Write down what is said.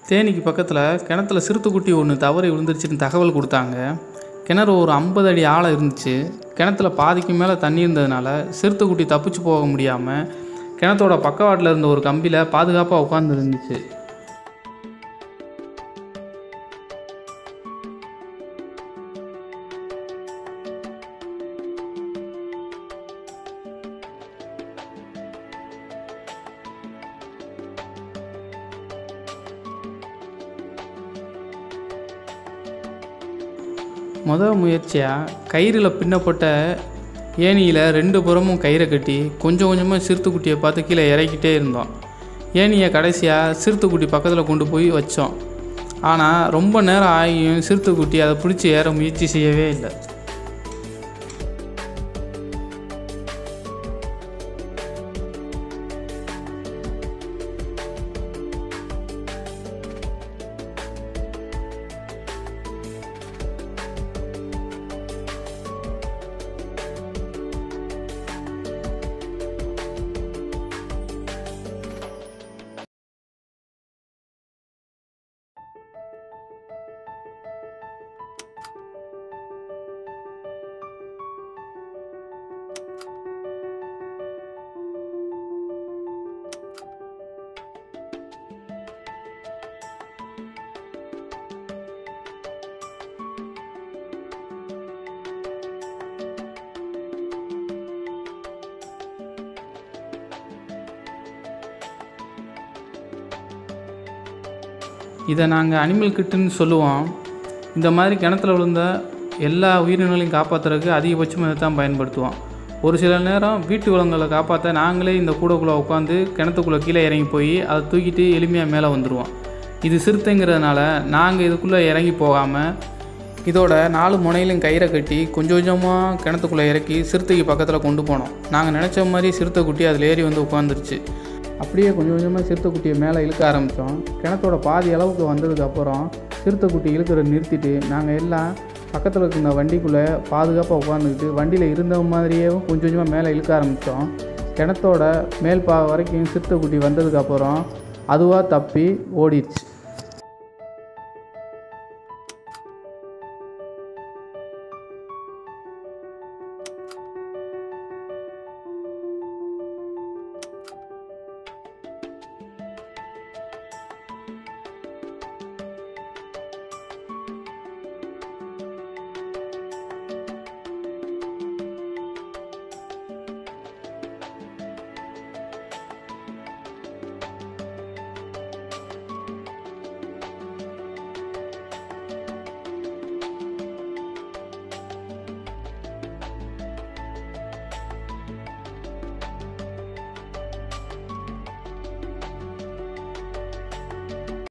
தேனிக்கு பக்கத்தில் கிணத்துல சிறுத்தைக்குட்டி ஒன்று தவறி விழுந்துருச்சுன்னு தகவல் கொடுத்தாங்க கிணறு ஒரு ஐம்பது அடி ஆழம் இருந்துச்சு கிணத்துல பாதிக்கு மேலே தண்ணி இருந்ததுனால சிறுத்தைக்குட்டி தப்பிச்சு போக முடியாமல் கிணத்தோட பக்கவாட்டில் இருந்த ஒரு கம்பியில் பாதுகாப்பாக உட்காந்து இருந்துச்சு முதல் முயற்சியாக கயிறில் பின்னப்பட்ட ஏணியில் ரெண்டு புறமும் கயிறை கட்டி கொஞ்சம் கொஞ்சமாக சிறுத்தைக்குட்டியை பார்த்து கீழே இறக்கிட்டே இருந்தோம் ஏணியை கடைசியாக சிறுத்தைக்குட்டி பக்கத்தில் கொண்டு போய் வச்சோம் ஆனால் ரொம்ப நேரம் ஆகியும் சிறுத்தைக்குட்டி அதை பிடிச்சி ஏற முயற்சி செய்யவே இல்லை இதை நாங்கள் அனிமல் கிட்டுன்னு சொல்லுவோம் இந்த மாதிரி கிணத்துல விழுந்த எல்லா உயிரினங்களையும் காப்பாற்றுறதுக்கு அதிகபட்சமாக இதை தான் பயன்படுத்துவோம் ஒரு சில நேரம் வீட்டு விலங்குகளை காப்பாற்ற நாங்களே இந்த கூடைக்குள்ளே உட்காந்து கிணத்துக்குள்ளே கீழே இறங்கி போய் அதை தூக்கிட்டு எளிமையாக மேலே வந்துடுவோம் இது சிறுத்தைங்கிறதுனால நாங்கள் இதுக்குள்ளே இறங்கி போகாமல் இதோட நாலு முனையிலும் கயிறை கட்டி கொஞ்சம் கொஞ்சமாக கிணத்துக்குள்ளே இறக்கி சிறுத்தைக்கு பக்கத்தில் கொண்டு போனோம் நாங்கள் நினச்ச மாதிரி சிறுத்தை குட்டி அதில் ஏறி வந்து உட்காந்துருச்சு அப்படியே கொஞ்சம் கொஞ்சமாக சிறுத்தைக்குட்டியை மேலே இழுக்க ஆரம்பித்தோம் கிணத்தோட பாதி அளவுக்கு வந்ததுக்கப்புறம் சிறுத்தைக்குட்டி இழுக்கிறத நிறுத்திட்டு நாங்கள் எல்லாம் பக்கத்தில் இருக்கிற வண்டிக்குள்ளே பாதுகாப்பாக உட்காந்துக்கிட்டு வண்டியில் இருந்த மாதிரியே கொஞ்சம் கொஞ்சமாக மேலே இழுக்க ஆரம்பித்தோம் கிணத்தோட மேல் பா வரைக்கும் சிறுத்தைக்குட்டி வந்ததுக்கப்புறம் அதுவாக தப்பி ஓடிடுச்சு